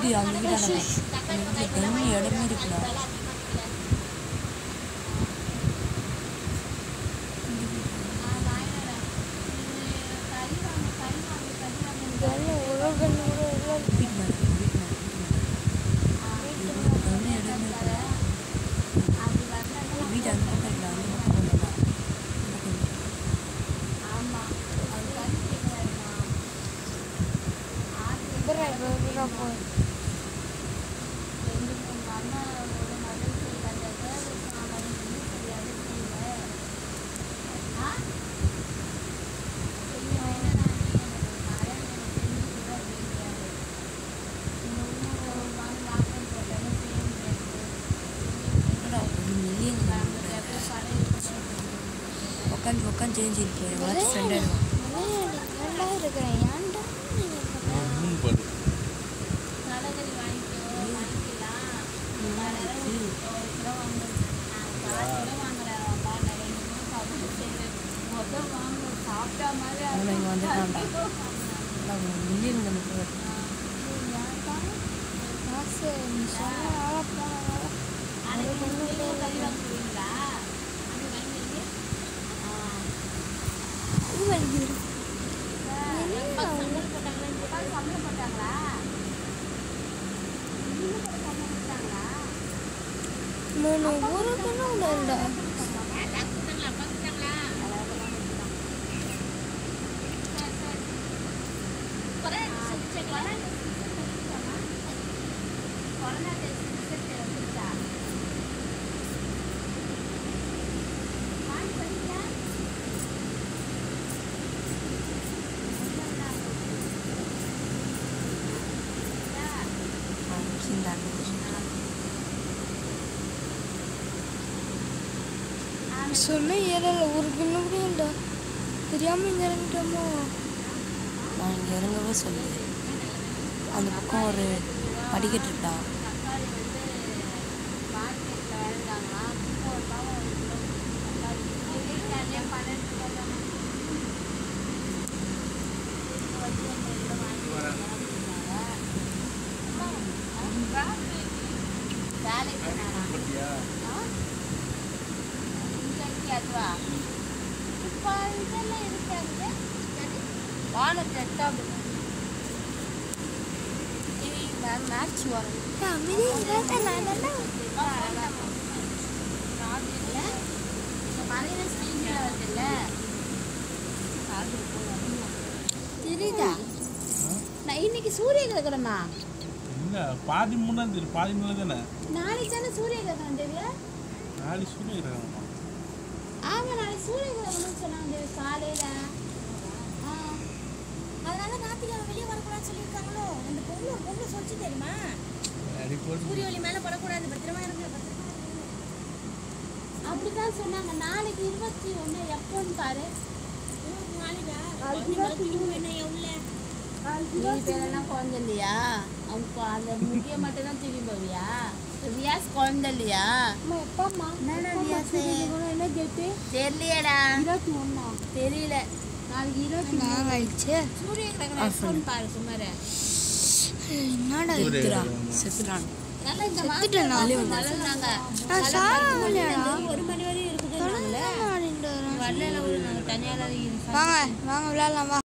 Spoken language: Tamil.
வீடு அந்த வீடு அந்த வீட்டில் கம்மி இடமே இருக்குடா கண்ணு ஒரு கண்ணு கூட இல்லை வீட்டு மேலே வீட்டு மேலே கம்மி இடமே இருக்குடா வீடு அந்த பக்கம் இல்லை அந்த பக்கம் இல்லைடா இந்த பக்கம் இல்லை. இப்பரா இப்போ இப்பரா போ என்னடா ஒரு மில்லியன் உட்காந்து உட்காந்து சேஞ்ச் இருப்பேன் எவ்வளோ ஃப்ரெண்ட் ஆயிடுவான் ஏன்டா இருக்கிறேன் ஏன்டா மூணு பாடு அவனை இங்கே வந்துட்டான்டா மில்லியன் நமக்கு காசு நீ சொன்ன ஆள போனதால அது கொண்டு போய் அது வலிக்குது மூணு ஊருக்குன்னு உண்டா சொன்ன ஏரியாவில் ஊருக்குன்னு கூட உண்டா தெரியாமல் இங்கே இறங்கிட்டோமோ நான் இங்கே இறங்கவே சொல்லு அந்த பக்கம் ஒரு படிக்கட்டு இருக்கா பட்டியா மேட்ச் வரும் தெரியுதா நான் இன்னைக்கு சூரிய கிரகணமா இல்ல பாதி முன்னாடி தெரியும் பாதி முன்னாடி தானே நாளைக்கு தானே சூரிய கிரகணம் தெரியும் நாளை சூரிய கிரகணமா ஆமா நாளைக்கு சூரிய கிரகணம்னு சொன்னாங்க தேவி காலையில ஆ. அதனால ஞாயிற்றுக்கிழமை வெளியே வரக்கூடாதுன்னு சொல்லியிருக்காங்களோ அந்த பொண்ணு ஒரு பொண்ணு சொல்லிச்சு தெரியுமா அடி போட்டு சூரிய ஒளி மேல படக்கூடாது பத்திரமா இருக்கு பத்திரமா இருக்கு. அப்படிதான் சொன்னாங்க நாளைக்கு இருபத்தி ஒண்ணு எப்போன்னு பாரு நீ பேரெல்லாம் குழந்தை இல்லையா அவங்க அந்த முக்கிய மட்டும் தான் திரும்பி போவியா ரியாஸ் குழந்தை இல்லையா எப்பாம்மா என்னடா ரியாஸ் என்ன கேட்டு தெரியலையடா இருபத்தி ஒன்றா தெரியல நாளைக்கு இருபத்தி நாங்க ஆயிடுச்சு சூரிய கிரகணம் எப்போன்னு பாரு சுமார என்னடா சூரிய செத்துடா கிரகணமா செத்துடான் நல்லா இந்த செத்துட்டேனா? மாசம் வளர்றாங்க நான் சாவலையாடா ஒரு மணி வரையும் இருக்குதுன்னாங்களே தொடர்ந்து ஆடிட்டு வரேன் வரல ஒரு நாங்கள் தனியால வாங்க வாங்க விளையாடலாம் வா